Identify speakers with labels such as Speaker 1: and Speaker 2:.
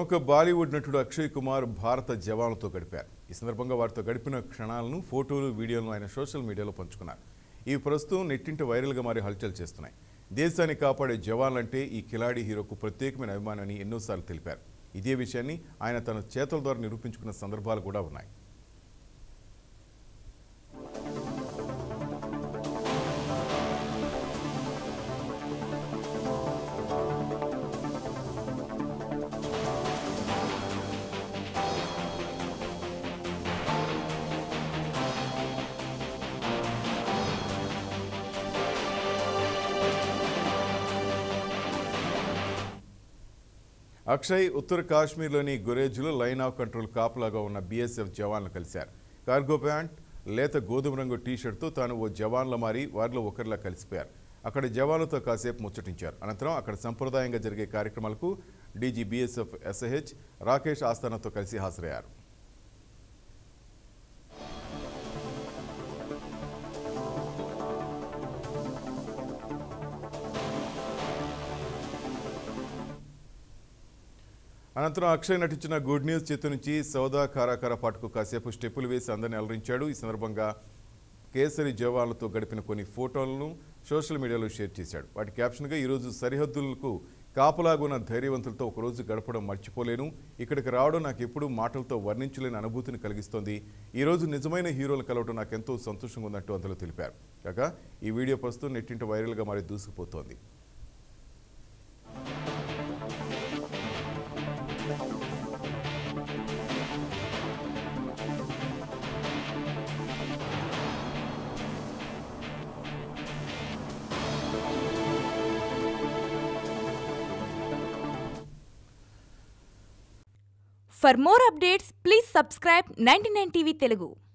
Speaker 1: ప్రముఖ బాలీవుడ్ నటుడు అక్షయ్ కుమార్ భారత జవాన్లతో గడిపారు ఈ సందర్భంగా వారితో గడిపిన క్షణాలను ఫోటోలు వీడియోలను ఆయన సోషల్ మీడియాలో పంచుకున్నారు ఇవి ప్రస్తుతం నెట్టింట వైరల్గా మారి హల్చల్ చేస్తున్నాయి దేశాన్ని కాపాడే జవాన్లంటే ఈ కిలాడి హీరోకు ప్రత్యేకమైన అభిమానని ఎన్నోసార్లు తెలిపారు ఇదే విషయాన్ని ఆయన తన చేతుల ద్వారా నిరూపించుకున్న సందర్భాలు కూడా ఉన్నాయి అక్షయ్ ఉత్తర కాశ్మీర్లోని గురేజులో లైన్ ఆఫ్ కంట్రోల్ కాపులాగా ఉన్న బీఎస్ఎఫ్ జవాన్లు కలిశారు కార్గో ప్యాంట్ లేత గోధుమ రంగు టీషర్ట్తో తాను ఓ జవాన్ల మారి వారిలో ఒకరిలా కలిసిపోయారు అక్కడ జవాన్లతో కాసేపు ముచ్చటించారు అనంతరం అక్కడ సంప్రదాయంగా జరిగే కార్యక్రమాలకు డీజీ బీఎస్ఎఫ్ ఎస్ఐహెచ్ రాకేష్ ఆస్థానాతో కలిసి హాజరయ్యారు అనంతరం అక్షయ్ నటించిన గుడ్ న్యూస్ చిత్రం నుంచి సౌదా కారాకార పాటకు కాసేపు స్టెప్పులు వేసి అందరిని అలరించాడు ఈ సందర్భంగా కేసరి జవాన్లతో గడిపిన కొన్ని ఫోటోలను సోషల్ మీడియాలో షేర్ చేశాడు వాటి క్యాప్షన్గా ఈరోజు సరిహద్దులకు కాపలాగున్న ధైర్యవంతులతో ఒకరోజు గడపడం మర్చిపోలేను ఇక్కడికి రావడం నాకు ఎప్పుడూ మాటలతో వర్ణించలేని అనుభూతిని కలిగిస్తోంది ఈ రోజు నిజమైన హీరోలు కలవడం నాకు ఎంతో సంతోషంగా ఉందంటూ అందులో తెలిపారు కాగా ఈ వీడియో ప్రస్తుతం నెట్టింట వైరల్గా మారి దూసుకుపోతోంది
Speaker 2: For more updates, please subscribe 99 TV Telugu.